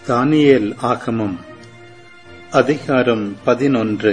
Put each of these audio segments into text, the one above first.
தானியேல் ஆகமம் அதிகாரம் பதினொன்று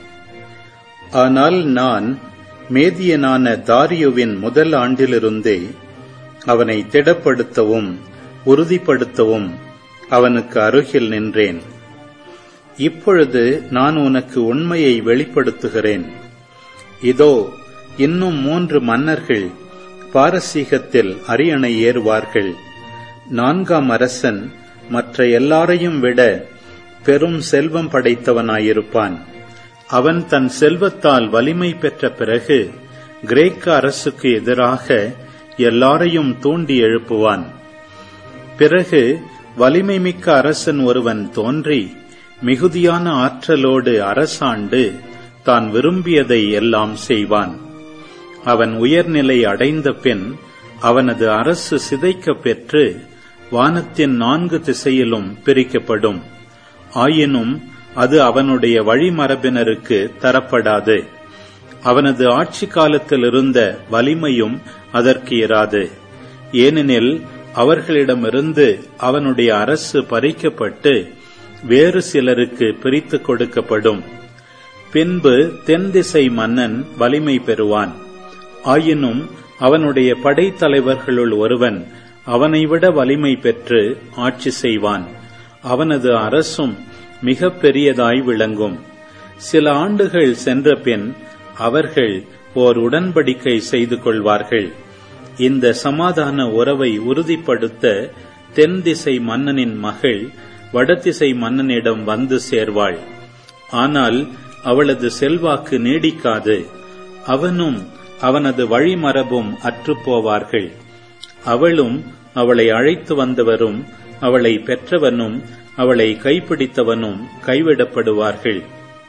ஆனால் நான் மேதியனான தாரியுவின் முதல் ஆண்டிலிருந்தே அவனை திடப்படுத்தவும் உறுதிப்படுத்தவும் அவனுக்கு அருகில் நின்றேன் இப்பொழுது நான் உனக்கு உண்மையை வெளிப்படுத்துகிறேன் இதோ இன்னும் மூன்று மன்னர்கள் பாரசீகத்தில் அரியணை ஏறுவார்கள் நான்காம் அரசன் மற்ற எல்லாரையும் விட பெரும் செல்வம் படைத்தவனாயிருப்பான் அவன் தன் செல்வத்தால் வலிமை பெற்ற பிறகு கிரேக்க அரசுக்கு எதிராக எல்லாரையும் தூண்டி எழுப்புவான் பிறகு வலிமை மிக்க அரசன் ஒருவன் தோன்றி மிகுதியான ஆற்றலோடு அரசாண்டு தான் விரும்பியதை எல்லாம் செய்வான் அவன் உயர்நிலை அடைந்த பின் அவனது அரசு சிதைக்கப் பெற்று வானத்தின் நான்கு திசையிலும் பிரிக்கப்படும் ஆயினும் அது அவனுடைய வழிமரபினருக்கு தரப்படாது அவனது ஆட்சி காலத்தில் இருந்த வலிமையும் அதற்கு இராது ஏனெனில் அவர்களிடமிருந்து அவனுடைய அரசு பறிக்கப்பட்டு வேறு சிலருக்கு பிரித்துக் கொடுக்கப்படும் பின்பு தென் திசை மன்னன் வலிமை பெறுவான் ஆயினும் அவனுடைய படைத்தலைவர்களுள் ஒருவன் அவனைவிட வலிமை பெற்று ஆட்சி செய்வான் அவனது அரசும் மிக பெரியதாய் விளங்கும் சில ஆண்டுகள் சென்ற பின் அவர்கள் ஓர் உடன்படிக்கை செய்து கொள்வார்கள் இந்த சமாதான உறவை உறுதிப்படுத்த தென் திசை மன்னனின் மகள் வடதிசை மன்னனிடம் வந்து சேர்வாள் ஆனால் அவளது செல்வாக்கு நீடிக்காது அவனும் அவனது வழிமரபும் அற்றுப்போவார்கள் அவளும் அவளை அழைத்து வந்தவரும் அவளை பெற்றவனும் அவளை கைப்பிடித்தவனும் கைவிடப்படுவார்கள்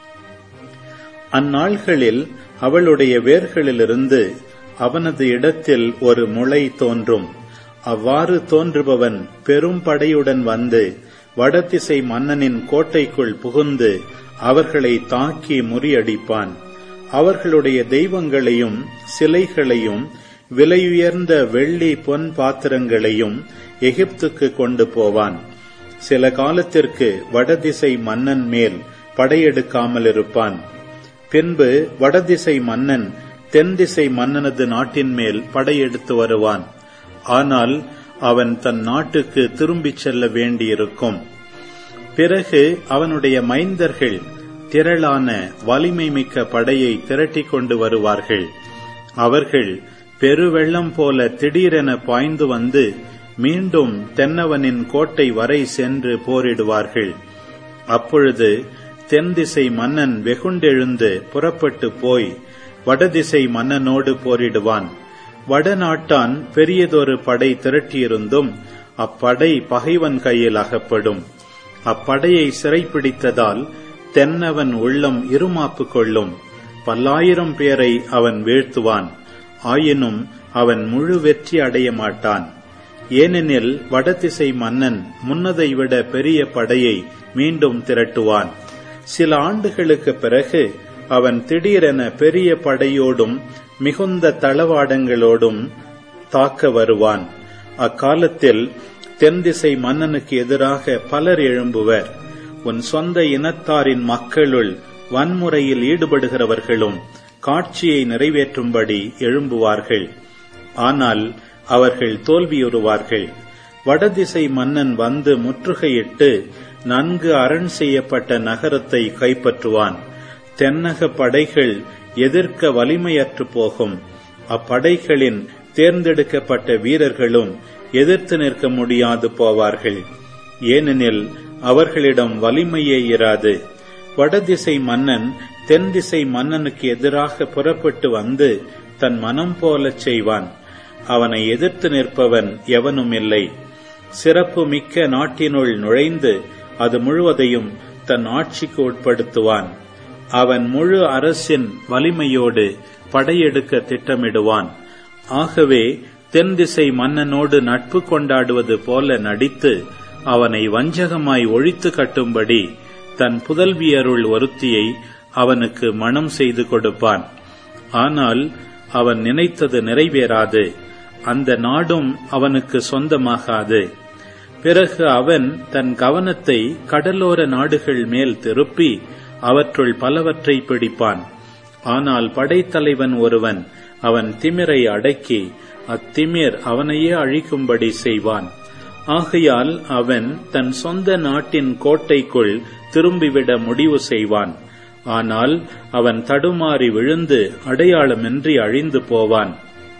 அந்நாள்களில் அவளுடைய வேர்களிலிருந்து அவனது இடத்தில் ஒரு முளை தோன்றும் அவ்வாறு தோன்றுபவன் பெரும் படையுடன் வந்து வடதிசை மன்னனின் கோட்டைக்குள் புகுந்து அவர்களை தாக்கி முறியடிப்பான் அவர்களுடைய தெய்வங்களையும் சிலைகளையும் விலையுயர்ந்த வெள்ளி பொன் பாத்திரங்களையும் எகிப்துக்கு கொண்டு போவான் சில காலத்திற்கு வடதிசை மன்னன் மேல் படையெடுக்காமல் இருப்பான் பின்பு வடதிசை மன்னன் தென் திசை மன்னனது நாட்டின் மேல் படையெடுத்து வருவான் ஆனால் அவன் தன் நாட்டுக்கு திரும்பிச் செல்ல வேண்டியிருக்கும் பிறகு அவனுடைய மைந்தர்கள் திரளான வலிமை மிக்க படையை திரட்டிக் கொண்டு வருவார்கள் அவர்கள் பெருவெள்ளம் போல திடீரென பாய்ந்து வந்து மீண்டும் தென்னவனின் கோட்டை வரை சென்று போரிடுவார்கள் அப்பொழுது தென் திசை மன்னன் வெகுண்டெழுந்து புறப்பட்டு போய் வடதிசை மன்னனோடு போரிடுவான் வடநாட்டான் பெரியதொரு படை திரட்டியிருந்தும் அப்படை பகைவன் கையில் அகப்படும் அப்படையை சிறைப்பிடித்ததால் தென்னவன் உள்ளம் இருமாப்பு கொள்ளும் பல்லாயிரம் பேரை அவன் வீழ்த்துவான் ஆயினும் அவன் முழு வெற்றி அடைய மாட்டான் ஏனெனில் வடதிசை மன்னன் முன்னதை விட பெரிய படையை மீண்டும் திரட்டுவான் சில ஆண்டுகளுக்கு பிறகு அவன் திடீரென பெரிய படையோடும் மிகுந்த தளவாடங்களோடும் தாக்க வருவான் அக்காலத்தில் தென் திசை மன்னனுக்கு எதிராக பலர் எழும்புவர் உன் சொந்த இனத்தாரின் மக்களுள் வன்முறையில் ஈடுபடுகிறவர்களும் காட்சியை நிறைவேற்றும்படி எழும்புவார்கள் ஆனால் அவர்கள் தோல்வியுறுவார்கள் வடதிசை மன்னன் வந்து முற்றுகையிட்டு நன்கு அரண் செய்யப்பட்ட நகரத்தை கைப்பற்றுவான் தென்னக படைகள் எதிர்க்க வலிமையற்று போகும் அப்படைகளின் தேர்ந்தெடுக்கப்பட்ட வீரர்களும் எதிர்த்து நிற்க முடியாது போவார்கள் ஏனெனில் அவர்களிடம் வலிமையே இராது வடதிசை மன்னன் தென் திசை மன்னனுக்கு எதிராக புறப்பட்டு வந்து தன் மனம் போலச் செய்வான் அவனை எதிர்த்து நிற்பவன் எவனும் இல்லை சிறப்பு மிக்க நாட்டினுள் நுழைந்து அது முழுவதையும் தன் ஆட்சிக்கு உட்படுத்துவான் அவன் முழு அரசின் வலிமையோடு படையெடுக்க திட்டமிடுவான் ஆகவே தென் திசை மன்னனோடு நட்பு கொண்டாடுவது போல நடித்து அவனை வஞ்சகமாய் ஒழித்து கட்டும்படி தன் புதல்வியருள் ஒருத்தியை அவனுக்கு மனம் செய்து கொடுப்பான் ஆனால் அவன் நினைத்தது நிறைவேறாது அந்த நாடும் அவனுக்கு சொந்தமாகாது பிறகு அவன் தன் கவனத்தை கடலோர நாடுகள் மேல் திருப்பி அவற்றுள் பலவற்றை பிடிப்பான் ஆனால் படைத்தலைவன் ஒருவன் அவன் திமிரை அடக்கி அத்திமிர் அவனையே அழிக்கும்படி செய்வான் ஆகையால் அவன் தன் சொந்த நாட்டின் கோட்டைக்குள் திரும்பிவிட முடிவு செய்வான் ஆனால் அவன் தடுமாறி விழுந்து அடையாளமின்றி அழிந்து போவான்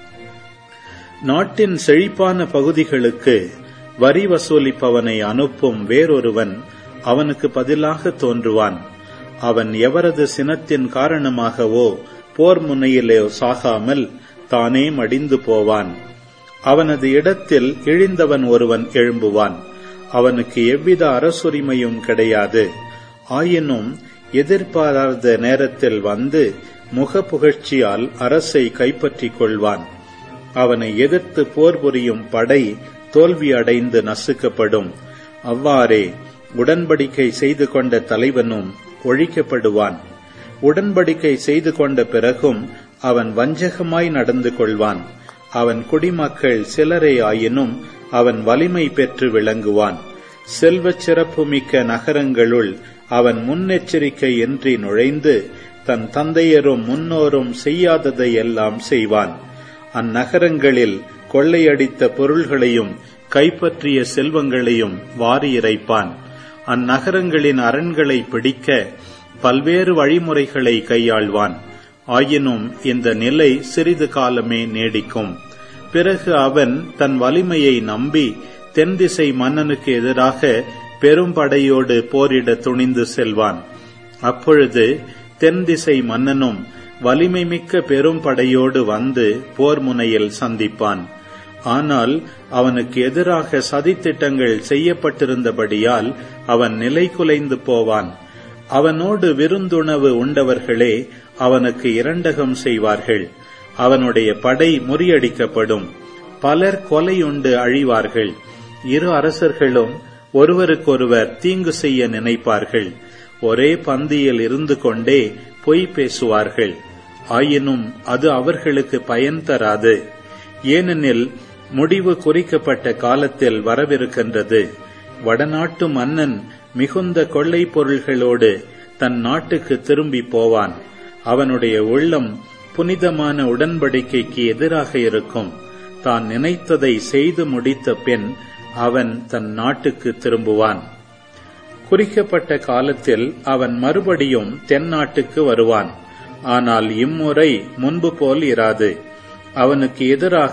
நாட்டின் செழிப்பான பகுதிகளுக்கு வரி வசூலிப்பவனை அனுப்பும் வேறொருவன் அவனுக்கு பதிலாக தோன்றுவான் அவன் எவரது சினத்தின் காரணமாகவோ போர் முனையிலே சாகாமல் தானே மடிந்து போவான் அவனது இடத்தில் இழிந்தவன் ஒருவன் எழும்புவான் அவனுக்கு எவ்வித அரசுரிமையும் கிடையாது ஆயினும் எதிர்பாராத நேரத்தில் வந்து முக புகழ்ச்சியால் அரசை கைப்பற்றிக் கொள்வான் அவனை எதிர்த்து போர் புரியும் படை தோல்வி அடைந்து நசுக்கப்படும் அவ்வாறே உடன்படிக்கை செய்து கொண்ட தலைவனும் ஒழிக்கப்படுவான் உடன்படிக்கை செய்து கொண்ட பிறகும் அவன் வஞ்சகமாய் நடந்து கொள்வான் அவன் குடிமக்கள் சிலரே ஆயினும் அவன் வலிமை பெற்று விளங்குவான் செல்வச் சிறப்புமிக்க நகரங்களுள் அவன் முன்னெச்சரிக்கை இன்றி நுழைந்து தன் தந்தையரும் முன்னோரும் செய்யாததை எல்லாம் செய்வான் அந்நகரங்களில் கொள்ளையடித்த பொருள்களையும் கைப்பற்றிய செல்வங்களையும் வாரி இறைப்பான் அந்நகரங்களின் அரண்களை பிடிக்க பல்வேறு வழிமுறைகளை கையாள்வான் ஆயினும் இந்த நிலை சிறிது காலமே நீடிக்கும் பிறகு அவன் தன் வலிமையை நம்பி தென்திசை மன்னனுக்கு எதிராக பெரும்படையோடு போரிட துணிந்து செல்வான் அப்பொழுது தென்திசை மன்னனும் வலிமை மிக்க பெரும் படையோடு வந்து போர் முனையில் சந்திப்பான் ஆனால் அவனுக்கு எதிராக சதித்திட்டங்கள் செய்யப்பட்டிருந்தபடியால் அவன் நிலை குலைந்து போவான் அவனோடு விருந்துணவு உண்டவர்களே அவனுக்கு இரண்டகம் செய்வார்கள் அவனுடைய படை முறியடிக்கப்படும் பலர் கொலையுண்டு அழிவார்கள் இரு அரசர்களும் ஒருவருக்கொருவர் தீங்கு செய்ய நினைப்பார்கள் ஒரே பந்தியில் இருந்து கொண்டே பொய் பேசுவார்கள் ஆயினும் அது அவர்களுக்கு பயன் தராது ஏனெனில் முடிவு குறிக்கப்பட்ட காலத்தில் வரவிருக்கின்றது வடநாட்டு மன்னன் மிகுந்த கொள்ளை பொருள்களோடு தன் நாட்டுக்கு திரும்பி போவான் அவனுடைய உள்ளம் புனிதமான உடன்படிக்கைக்கு எதிராக இருக்கும் தான் நினைத்ததை செய்து முடித்த பின் அவன் தன் நாட்டுக்கு திரும்புவான் குறிக்கப்பட்ட காலத்தில் அவன் மறுபடியும் தென்னாட்டுக்கு வருவான் ஆனால் இம்முறை முன்பு போல் இராது அவனுக்கு எதிராக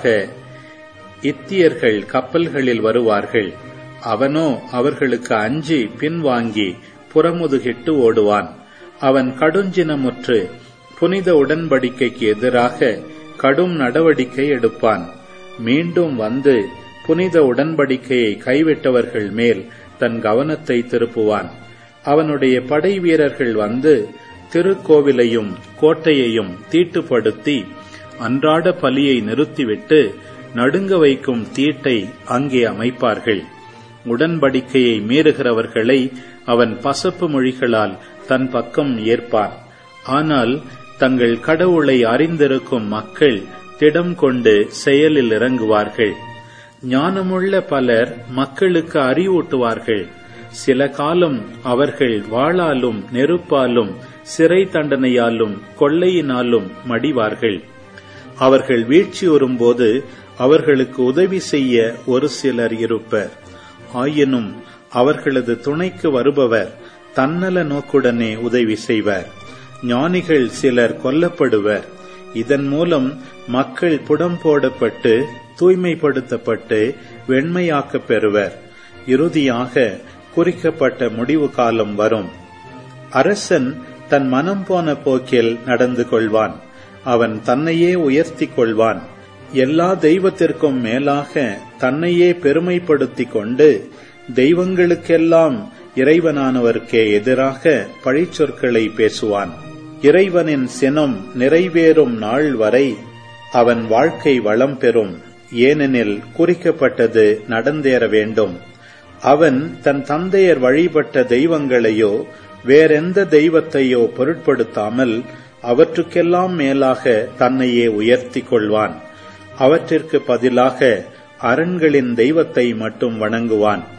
இத்தியர்கள் கப்பல்களில் வருவார்கள் அவனோ அவர்களுக்கு அஞ்சி பின்வாங்கி புறமுதுகிட்டு ஓடுவான் அவன் கடுஞ்சினமுற்று புனித உடன்படிக்கைக்கு எதிராக கடும் நடவடிக்கை எடுப்பான் மீண்டும் வந்து புனித உடன்படிக்கையை கைவிட்டவர்கள் மேல் தன் கவனத்தை திருப்புவான் அவனுடைய படை வீரர்கள் வந்து திருக்கோவிலையும் கோட்டையையும் தீட்டுப்படுத்தி அன்றாட பலியை நிறுத்திவிட்டு நடுங்க வைக்கும் தீட்டை அங்கே அமைப்பார்கள் உடன்படிக்கையை மீறுகிறவர்களை அவன் பசப்பு மொழிகளால் தன் பக்கம் ஏற்பான் ஆனால் தங்கள் கடவுளை அறிந்திருக்கும் மக்கள் திடம் கொண்டு செயலில் இறங்குவார்கள் ஞானமுள்ள பலர் மக்களுக்கு அறிவூட்டுவார்கள் சில காலம் அவர்கள் வாளாலும் நெருப்பாலும் சிறை தண்டனையாலும் கொள்ளையினாலும் மடிவார்கள் அவர்கள் வீழ்ச்சியுறும்போது அவர்களுக்கு உதவி செய்ய ஒரு சிலர் இருப்பர் ஆயினும் அவர்களது துணைக்கு வருபவர் தன்னல நோக்குடனே உதவி செய்வர் ஞானிகள் சிலர் கொல்லப்படுவர் இதன் மூலம் மக்கள் புடம் போடப்பட்டு தூய்மைப்படுத்தப்பட்டு வெண்மையாக்கப் பெறுவர் இறுதியாக குறிக்கப்பட்ட முடிவு காலம் வரும் அரசன் தன் மனம் போன போக்கில் நடந்து கொள்வான் அவன் தன்னையே உயர்த்திக் கொள்வான் எல்லா தெய்வத்திற்கும் மேலாக தன்னையே பெருமைப்படுத்திக் கொண்டு தெய்வங்களுக்கெல்லாம் இறைவனானவர்க்கே எதிராக பழிச்சொற்களை பேசுவான் இறைவனின் சினம் நிறைவேறும் நாள் வரை அவன் வாழ்க்கை வளம் பெறும் ஏனெனில் குறிக்கப்பட்டது நடந்தேற வேண்டும் அவன் தன் தந்தையர் வழிபட்ட தெய்வங்களையோ வேறெந்த தெய்வத்தையோ பொருட்படுத்தாமல் அவற்றுக்கெல்லாம் மேலாக தன்னையே உயர்த்திக் கொள்வான் அவற்றிற்கு பதிலாக அரண்களின் தெய்வத்தை மட்டும் வணங்குவான்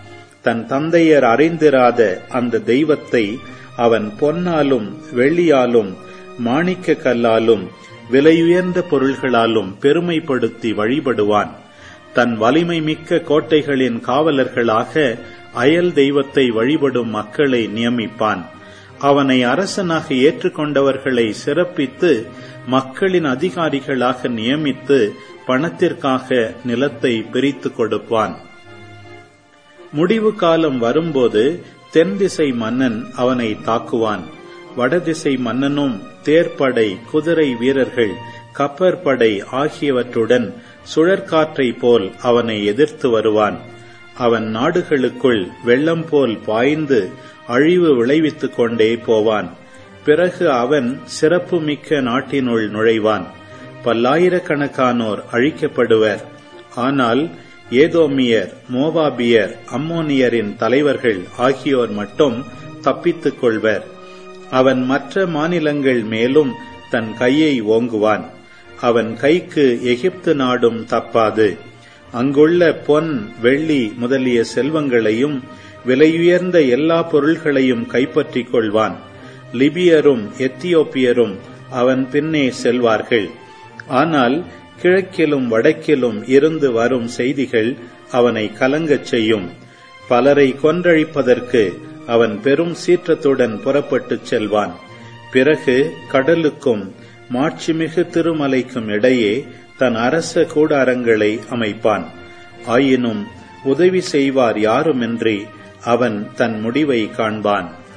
தன் தந்தையர் அறிந்திராத அந்த தெய்வத்தை அவன் பொன்னாலும் வெள்ளியாலும் மாணிக்க கல்லாலும் விலையுயர்ந்த பொருள்களாலும் பெருமைப்படுத்தி வழிபடுவான் தன் வலிமை மிக்க கோட்டைகளின் காவலர்களாக அயல் தெய்வத்தை வழிபடும் மக்களை நியமிப்பான் அவனை அரசனாக ஏற்றுக்கொண்டவர்களை சிறப்பித்து மக்களின் அதிகாரிகளாக நியமித்து பணத்திற்காக நிலத்தை பிரித்து கொடுப்பான் முடிவு காலம் வரும்போது தென் திசை மன்னன் அவனை தாக்குவான் வடதிசை மன்னனும் தேர்ப்படை குதிரை வீரர்கள் கப்பற்படை ஆகியவற்றுடன் சுழற்காற்றை போல் அவனை எதிர்த்து வருவான் அவன் நாடுகளுக்குள் வெள்ளம் போல் பாய்ந்து அழிவு விளைவித்துக் கொண்டே போவான் பிறகு அவன் சிறப்புமிக்க நாட்டினுள் நுழைவான் பல்லாயிரக்கணக்கானோர் அழிக்கப்படுவர் ஆனால் ஏதோமியர் மோவாபியர் அம்மோனியரின் தலைவர்கள் ஆகியோர் மட்டும் தப்பித்துக் கொள்வர் அவன் மற்ற மாநிலங்கள் மேலும் தன் கையை ஓங்குவான் அவன் கைக்கு எகிப்து நாடும் தப்பாது அங்குள்ள பொன் வெள்ளி முதலிய செல்வங்களையும் விலையுயர்ந்த எல்லா பொருள்களையும் கைப்பற்றிக் கொள்வான் லிபியரும் எத்தியோப்பியரும் அவன் பின்னே செல்வார்கள் ஆனால் கிழக்கிலும் வடக்கிலும் இருந்து வரும் செய்திகள் அவனை கலங்கச் செய்யும் பலரை கொன்றழிப்பதற்கு அவன் பெரும் சீற்றத்துடன் புறப்பட்டுச் செல்வான் பிறகு கடலுக்கும் மாட்சிமிகு திருமலைக்கும் இடையே தன் அரச கூடாரங்களை அமைப்பான் ஆயினும் உதவி செய்வார் யாருமின்றி அவன் தன் முடிவை காண்பான்